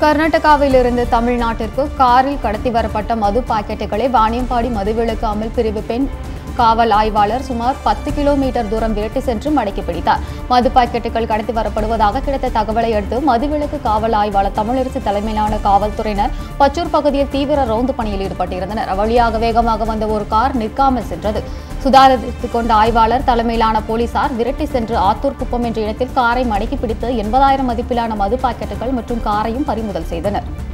கர்நாடகாவிலிருந்து தமிழ்நாட்டிற்கு காரில் கடத்தி வரப்பட்ட மது பாக்கெட்டுகளை வாணியம்பாடி மதுவிலக்கு அமல் பிரிவு பெண் காவல் ஆய்வாளர் சுமார் பத்து கிலோமீட்டர் தூரம் விரட்டி சென்று மடக்கி பிடித்தார் மது பாக்கெட்டுகள் கடத்தி வரப்படுவதாக கிடைத்த தகவலை அடுத்து மதுவிலக்கு காவல் ஆய்வாளர் தமிழரசு தலைமையிலான காவல்துறையினர் பச்சூர் பகுதியில் தீவிர ரோந்து பணியில் ஈடுபட்டிருந்தனர் வழியாக வேகமாக வந்த ஒரு கார் நிற்காமல் சென்றது சுதாரித்துக் கொண்ட ஆய்வாளர் தலைமையிலான போலீசார் விரட்டி சென்று ஆத்தூர் குப்பம் என்ற இடத்தில் காரை மடக்கி பிடித்து எண்பதாயிரம் மதிப்பிலான மது பாக்கெட்டுகள் மற்றும் காரையும் பறிமுதல் செய்தனர்